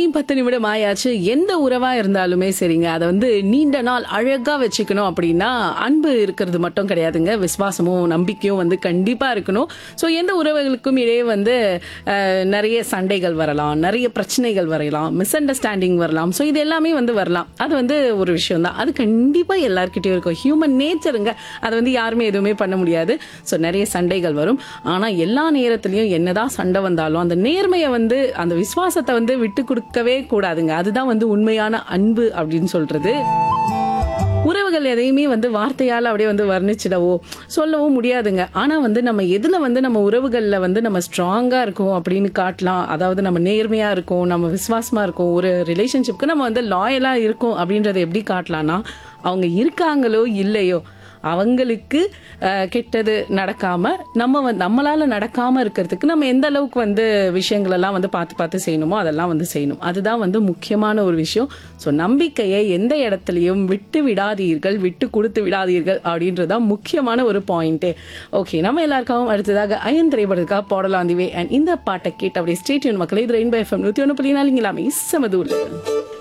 பத்து நிமிடம் ஆயாச்சு எந்த உறவா இருந்தாலுமே சரிங்க அதை வந்து நீண்ட நாள் அழகா வச்சுக்கணும் அப்படின்னா அன்பு இருக்கிறது மட்டும் கிடையாதுங்க விசுவாசமும் நம்பிக்கையும் வந்து கண்டிப்பா இருக்கணும் ஸோ எந்த உறவுகளுக்கும் இடையே வந்து அஹ், நிறைய சண்டைகள் வரலாம் நிறைய பிரச்சனைகள் வரலாம் மிஸ் அண்டர்ஸ்டாண்டிங் வரலாம் ஸோ இது எல்லாமே வந்து வரலாம் அது வந்து ஒரு விஷயம் தான் அது கண்டிப்பா எல்லார்கிட்டயும் இருக்கும் ஹியூமன் நேச்சருங்க அதை வந்து யாருமே எதுவுமே பண்ண முடியாது ஸோ நிறைய சண்டைகள் வரும் ஆனா எல்லா நேரத்துலயும் என்னதான் சண்டை வந்தாலும் அந்த நேர்மையை வந்து அந்த விசுவாசத்தை வந்து விட்டு கொடுக்கவே கூடாதுங்க அதுதான் வந்து உண்மையான அன்பு அப்படின்னு சொல்றது உறவுகள் எதையுமே வந்து வார்த்தையால் அப்படியே வந்து வர்ணிச்சிடவோ சொல்லவோ முடியாதுங்க ஆனால் வந்து நம்ம எதில் வந்து நம்ம உறவுகளில் வந்து நம்ம ஸ்ட்ராங்காக இருக்கோம் அப்படின்னு காட்டலாம் அதாவது நம்ம நேர்மையாக இருக்கோம் நம்ம விசுவாசமாக இருக்கோம் ஒரு ரிலேஷன்ஷிப்க்கு நம்ம வந்து லாயலாக இருக்கோம் அப்படின்றத எப்படி காட்டலாம்னா அவங்க இருக்காங்களோ இல்லையோ அவங்களுக்கு அஹ், கெட்டது நடக்காம நம்ம வந்து நம்மளால நடக்காம இருக்கிறதுக்கு நம்ம எந்த அளவுக்கு வந்து விஷயங்கள் எல்லாம் வந்து பார்த்து பார்த்து செய்யணுமோ அதெல்லாம் வந்து செய்யணும் அதுதான் வந்து முக்கியமான ஒரு விஷயம் ஸோ நம்பிக்கையை எந்த இடத்துலையும் விட்டு விடாதீர்கள் விட்டு கொடுத்து விடாதீர்கள் அப்படின்றதுதான் முக்கியமான ஒரு பாயிண்டே ஓகே நம்ம எல்லாருக்காகவும் அடுத்ததாக அயன் திரைப்படத்துக்காக போடலாம் திவே அண்ட் இந்த பாட்டை கேட்டு அப்படியே ஸ்டேட்யூன் மக்களே இது ரெயின்பை எஃப்எம் நூற்றி ஒன்று புள்ளி நாலு இங்கே எல்லாமே சமதூர்